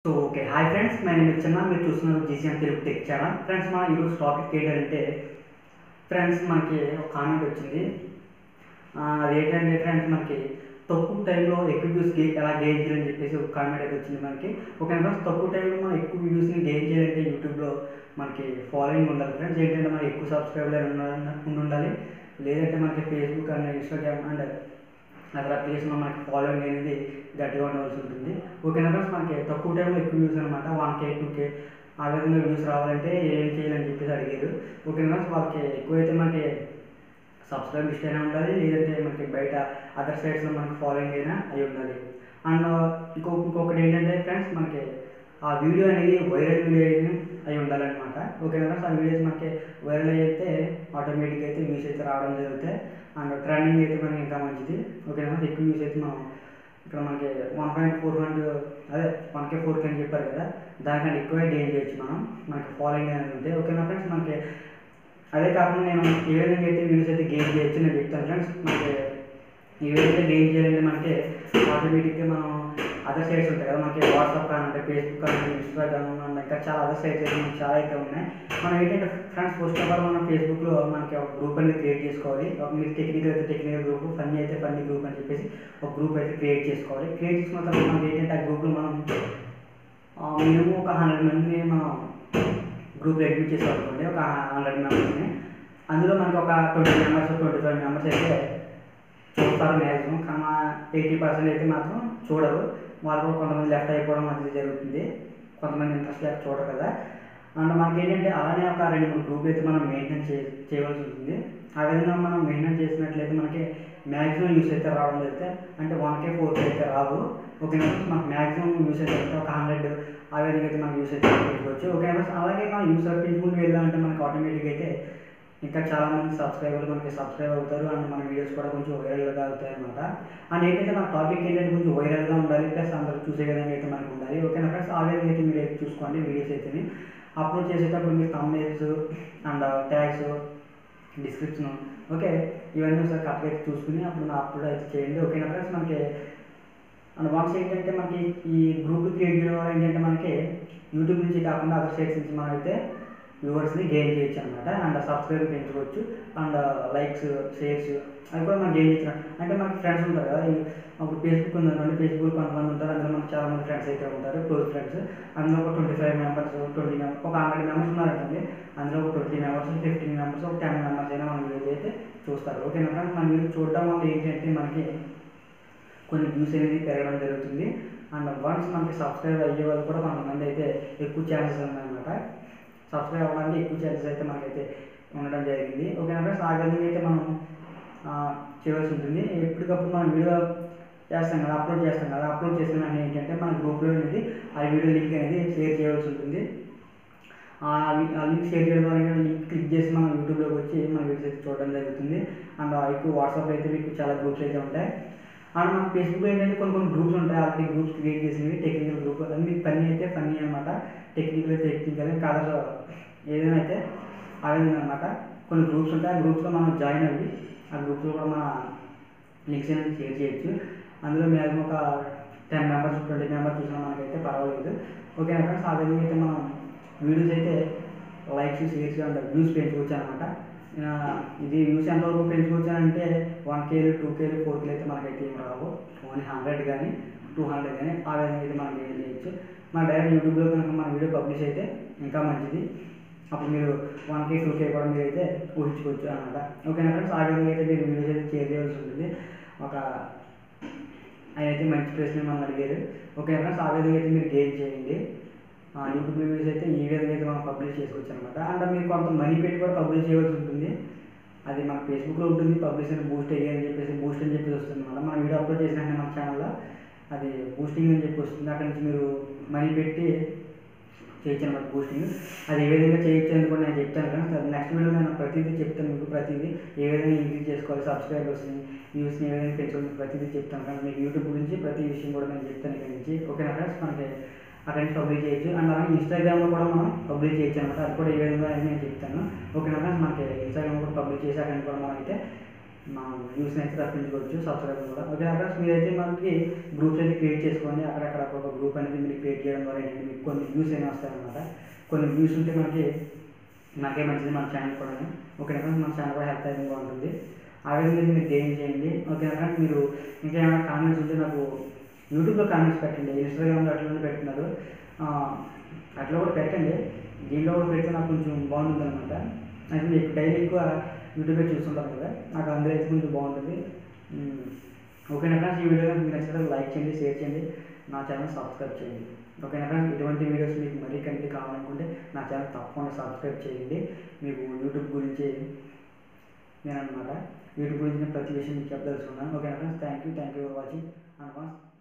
so okay hi friends my name Chinna మీరు చూస్తున్నారు GCM Telugu tech channel friends మన ఈరోజు టాపిక్ ఏంటంటే ఫ్రెండ్స్ మనకి ఒక కామెంట్ వచ్చింది ఆ, అదేంటంటే ఫ్రెండ్స్ మనకి తక్కువ టైంలో ఎక్కువ వ్యూస్ గే ఎలా గెయిన్ చేయాలని చెప్పేసి ఒక కామెంట్ అయితే వచ్చింది మనకి ఓకే ఫ్రెండ్స్ తక్కువ టైంలో మనం ఎక్కువ వ్యూస్ని గెయిన్ చేయాలంటే యూట్యూబ్లో మనకి ఫాలోయింగ్ ఉండాలి ఫ్రెండ్స్ ఏంటంటే మనకి ఎక్కువ సబ్స్క్రైబర్ ఉండి ఉండాలి లేదంటే మనకి Facebook and Instagram and other అప్లికేషన్లో మనకి ఫాలోయింగ్ అనేది గట్టిగా ఉండవలసి ఉంటుంది ఓకేనా ఫ్రెండ్స్ మనకి తక్కువ టైంలో ఎక్కువ వ్యూస్ అనమాట వన్ కే టూ కే ఆ విధంగా వ్యూస్ రావాలంటే ఏం చేయాలని చెప్పేసి అడిగారు ఓకేనా ఫ్రెండ్స్ వాళ్ళకి ఎక్కువైతే మనకి సబ్స్క్రైబ్ లిస్ట్ అయినా ఉండాలి లేదంటే మనకి బయట అదర్ సైడ్స్లో మనకి ఫాలోయింగ్ అయినా అయి ఉండాలి అండ్ ఇంకో ఇంకొకటి ఏంటంటే ఫ్రెండ్స్ మనకి ఆ వీడియో అనేది వైరల్ వీడియో అయినా అయి ఉండాలన్నమాట ఓకేనా ఫ్రెండ్స్ ఆ వీడియోస్ మనకి వైరల్ అయితే ఆటోమేటిక్గా అయితే వ్యూస్ అయితే రావడం జరుగుతాయి అండ్ ట్రెండింగ్ అయితే మనకి ఇంకా మంచిది ఓకేనా ఫ్రెండ్స్ ఎక్కువ వ్యూస్ అయితే మనం ఇక్కడ మనకి వన్ పాయింట్ ఫోర్ పాయింట్ అదే వన్ కే ఫోర్ కే అని చెప్పారు కదా దానికంటే ఎక్కువే గెయిన్ చేయొచ్చు మనం మనకి ఫాలోయింగ్ అనేది ఉంటే ఓకేనా ఫ్రెండ్స్ మనకి అదే కాకుండా నేను ఏ విధంగా అయితే వీడియోస్ అయితే గెయిన్ చేయొచ్చు నేను చెప్తాను ఫ్రెండ్స్ మనకి ఏ విధంగా గెయిన్ చేయాలంటే మనకి ఆటోమేటిక్గా మనం అదర్ సైట్స్ ఉంటాయి కదా మనకి వాట్సాప్ కానంటే ఫేస్బుక్ కానీ ఇన్స్టాగ్రామ్ అండ్ ఇంకా చాలా అదర్ సైట్స్ అయితే మనకి చాలా అయితే ఉన్నాయి మనం ఏంటంటే ఫ్రెండ్స్ ఫస్ట్ ఆఫ్ ఆల్ మనం ఫేస్బుక్లో మనకి ఒక గ్రూప్ అనేది క్రియేట్ చేసుకోవాలి ఒక మీరు టెక్నికల్ అయితే టెక్నికల్ గ్రూప్ ఫన్నీ అయితే ఫన్నీ గ్రూప్ అని చెప్పేసి ఒక గ్రూప్ అయితే క్రియేట్ చేసుకోవాలి క్రియేట్ చేసుకున్న తర్వాత మనకి ఏంటంటే ఆ గ్రూప్లో మనం మినిమం ఒక హండ్రెడ్ మందిని మనం గ్రూప్ అడ్మిట్ చేసామనుకోండి ఒక హండ్రెడ్ మెంబర్స్ని అందులో మనకి ఒక twenty members twenty five members అయితే చూస్తారు మ్యాక్సిమం కానీ ఎయిటీ పర్సెంట్ అయితే మాత్రం చూడరు వాళ్ళు కూడా కొంతమంది లెఫ్ట్ అయిపోవడం అది జరుగుతుంది కొంతమంది ఇంట్రెస్ట్ లేక చూడరు కదా అండ్ మనకి ఏంటంటే అలానే ఒక రెండు మూడు గ్రూప్ అయితే మనం మెయింటైన్ చే చేయవలసి ఉంటుంది ఆ విధంగా మనం మెయింటైన్ చేసినట్లయితే మనకి మ్యాక్సిమం యూస్ అయితే రావడం జరిగితే అంటే వన్ కే ఫోర్ కే అయితే రావు ఓకేనా మనకు మ్యాక్సిమం యూస్ అయితే అంటే ఒక హండ్రెడ్ ఆ విధంగా అయితే మనం యూస్ అయితే పెట్టుకోవచ్చు ఓకేనా అలాగే మనం యూస్ పెంచుకుంటూ వెళ్ళాలంటే మనకి ఆటోమేటిక్గా అయితే ఇంకా చాలా మంది సబ్స్క్రైబర్లు మనకి సబ్స్క్రైబ్ అవుతారు అండ్ మన వీడియోస్ కూడా కొంచెం వైరల్గా అవుతాయి అనమాట అండ్ ఏంటంటే మన టాపిక్ ఏంటంటే కొంచెం వైరల్గా ఉండాలి ప్లస్ అందరూ చూసే విధంగా అయితే మనకు ఉండాలి ఓకేనా ఫ్రెండ్స్ ఆ విధంగా అయితే మీరు అయితే చూసుకోండి వీడియోస్ అయితే అప్లోడ్ చేసేటప్పుడు మీరు thumbnails and tags description okay ఇవన్నీ ఒకసారి కరెక్ట్గా అయితే చూసుకుని అప్పుడు నా అప్లోడ్ అయితే చేయండి ఓకేనా ఫ్రెండ్స్ మనకి అండ్ వన్స్ ఏంటంటే మనకి ఈ గ్రూప్ క్రియేట్ చేయడం వల్ల ఏంటంటే మనకి యూట్యూబ్ నుంచి కాకుండా అదర్ సైట్స్ నుంచి మనం అయితే వ్యూవర్స్ని గెయిన్ చేయొచ్చు అనమాట అండ్ సబ్స్క్రైబ్ పెంచుకోవచ్చు అండ్ లైక్స్ షేర్స్ అవి కూడా మనం గెయిన్ చేయొచ్చు అంటే మనకి ఫ్రెండ్స్ ఉంటారు కదా ఈ అప్పుడు ఫేస్బుక్ ఉందనుకోండి ఫేస్బుక్ కొంతమంది ఉంటారు అందులో మనకి చాలా మంది ఫ్రెండ్స్ అయితే ఉంటారు క్లోజ్ ఫ్రెండ్స్ అందులో ఒక twenty five members twenty members ఒక హండ్రెడ్ మెంబర్స్ ఉన్నారండి అందులో ఒక ట్వంటీ మెంబర్స్ ఫిఫ్టీన్ మెంబర్స్ ఒక టెన్ మెంబర్స్ అయినా మన వీడియో అయితే చూస్తారు ఓకేనా ఫ్రెండ్స్ మన వీడియో చూడడం వల్ల ఏంటంటే మనకి కొన్ని వ్యూస్ అనేది పెరగడం జరుగుతుంది అండ్ వన్స్ మనకి సబ్స్క్రైబ్ అయ్యే వాళ్ళు కూడా కొంతమంది అయితే ఎక్కువ ఛాన్సెస్ ఉన్నాయన్నమాట సబ్స్క్రైబ్ అవ్వడానికి ఎక్కువ ఛాన్సెస్ అయితే మనకైతే ఉండడం జరిగింది ఓకేనా ఫ్రెండ్స్ ఆ విధంగా అయితే మనం ఆ, చేయవలసి ఉంటుంది ఎప్పటికప్పుడు మనం వీడియో చేస్తాం కదా అప్లోడ్ చేస్తాం కదా అప్లోడ్ చేసిన వెంటనే ఏంటంటే మన గ్రూప్లో అనేది ఆ వీడియో లింక్ అనేది షేర్ చేయవలసి ఉంటుంది ఆ లి- ఆ లింక్ షేర్ చేయడం ద్వారా ఏంటంటే లింక్ క్లిక్ చేసి మనం యూట్యూబ్లోకి వచ్చి మన వీడియోస్ అయితే చూడడం జరుగుతుంది అండ్ ఎక్కువ వాట్సాప్ అయితే మీకు చాలా గ్రూప్స్ అయితే ఉంటాయి అండ్ మన ఫేస్బుక్ ఏంటంటే కొన్ని కొన్ని గ్రూప్స్ ఉంటాయి ఆల్రెడీ గ్రూప్స్ క్రియేట్ చేసినవి టెక్నికల్ గ్రూప్ అది మీకు ఫన్నీ అయితే ఫన్నీ అనమాట టెక్నికల్ అయితే టెక్నికల్ కలర్ ఏదైనా అయితే ఆ విధంగా అనమాట కొన్ని గ్రూప్స్ ఉంటాయి ఆ గ్రూప్స్లో మనం జాయిన్ అవ్వి ఆ గ్రూప్స్లో కూడా మన లింక్స్ అనేది షేర్ చేయొచ్చు అందులో మ్యాక్సిమం ఒక టెన్ మెంబర్స్ ట్వంటీ మెంబర్స్ చూసినా మనకైతే పర్వాలేదు ఓకే ఫ్రెండ్స్ ఆ విధంగా అయితే మనం వీడియోస్ అయితే లైక్స్ షేర్స్ అండ్ వ్యూస్ పెంచుకోవచ్చు అనమాట ఇది వ్యూస్ ఎంతవరకు పెంచుకోవచ్చు అంటే వన్ కేలు టూ కేలు ఫోర్ కేలు అయితే మనకైతే ఏం రావు ఓన్లీ హండ్రెడ్ కానీ టూ హండ్రెడ్ కానీ ఆ విధంగా అయితే మనం ఏం చేయొచ్చు మన డైరెక్ట్ యూట్యూబ్లో కనుక మన వీడియో పబ్లిష్ అయితే ఇంకా మంచిది అప్పుడు మీరు వన్ కే టూ కే కూడా మీరు అయితే ఊహించుకోవచ్చు అనమాట ఓకేనా ఫ్రెండ్స్ ఆ విధంగా అయితే మీరు వీడియోస్ అయితే షేర్ చేయాల్సి ఉంటుంది ఒక ఆయన అయితే మంచి ప్రశ్న మనం అడిగారు ఓకే ఫ్రెండ్స్ ఆ విధంగా అయితే మీరు గెయిన్ చేయండి ఆ, యూట్యూబ్ వీడియోస్ అయితే ఈ విధంగా అయితే మనం పబ్లిష్ చేసుకోవచ్చు అనమాట అండ్ మీరు కొంత మనీ పెట్టి కూడా పబ్లిష్ చేయవలసి ఉంటుంది అది మన ఫేస్బుక్లో ఉంటుంది పబ్లిష్ అని బూస్ట్ అయ్యి అని చెప్పేసి బూస్ట్ అని చెప్పేసి వస్తుంది అనమాట మన వీడియో అప్లోడ్ చేసిన వెంటనే మన ఛానల్లో అది బూస్టింగ్ అని చెప్పి వస్తుంది అక్కడ నుంచి మీరు మనీ పెట్టి చేయొచ్చు అనమాట బూస్టింగ్ అది ఏ విధంగా చేయొచ్చు అని కూడా నేను చెప్తాను కానీ నెక్స్ట్ వీడియో నేను ప్రతిదీ చెప్తాను మీకు ప్రతిదీ ఏ విధంగా ఇంక్రీజ్ చేసుకోవాలి సబ్స్క్రైబర్స్ని వ్యూస్ని ఏ విధంగా పెంచుకోవాలి ప్రతిదీ చెప్తాను కానీ మీకు యూట్యూబ్ గురించి ప్రతి విషయం కూడా నేను చెప్తాను ఇక్కడ నుంచి ఓకేనా ఫ్రెండ్స్ మనకి అక్కడ నుంచి పబ్లిష్ చేయొచ్చు అండ్ అలాగే ఇన్స్టాగ్రామ్లో కూడా మనం పబ్లిష్ చేయొచ్చు అనమాట అది కూడా ఏ విధంగా అని నేను చెప్తాను ఓకేనా ఫ్రెండ్స్ మనకి ఇన్స్టాగ్రామ్ కూడా పబ్లిష్ చేసి అక్కడ నుంచి కూడా మనం అయితే మా న్యూస్ని అయితే రప్పించుకోవచ్చు సబ్స్క్రైబ్ కూడా ఓకే ఫ్రెండ్స్ మీరైతే మనకి గ్రూప్స్ అయితే క్రియేట్ చేసుకోండి అక్కడక్కడ ఒక గ్రూప్ అనేది మీరు క్రియేట్ చేయడం ద్వారా ఏంటంటే మీకు కొన్ని వ్యూస్ అయినా వస్తాయన్నమాట కొన్ని వ్యూస్ ఉంటే మనకి నాకే మంచిది మన ఛానల్ కూడా ఓకే ఫ్రెండ్స్ మన ఛానల్ కూడా హెల్ప్ అయితే బాగుంటుంది ఆ విధంగా మీరు గెయిన్ చేయండి ఓకే ఫ్రెండ్స్ మీరు ఇంకా ఏమైనా కామెంట్స్ ఉంటే నాకు యూట్యూబ్లో కామెంట్స్ పెట్టండి ఇన్స్టాగ్రామ్లో అట్లా పెడుతున్నారు ఆ, అట్లా కూడా పెట్టండి దీనిలో కూడా పెడితే నాకు కొంచెం బాగుంటుంది అనమాట అయితే మీకు డైలీ ఎక్కువ యూట్యూబే చూస్తుంటాను కదా నాకు అందులో అయితే కొంచెం బాగుంటుంది ఉమ్, ఓకేనా ఫ్రెండ్స్ ఈ వీడియో మీకు నచ్చితే లైక్ చేయండి షేర్ చేయండి నా ఛానల్ సబ్స్క్రైబ్ చేయండి ఓకేనా ఫ్రెండ్స్ ఇటువంటి వీడియోస్ మీకు మరీ కంటే కావాలనుకుంటే నా ఛానల్ తప్పకుండా సబ్స్క్రైబ్ చేయండి మీకు యూట్యూబ్ గురించి నేను అనమాట యూట్యూబ్ గురించి నేను ప్రతి విషయం మీకు చెప్పదలుచుకున్నాను ఓకేనా friends thank you thank you for watching and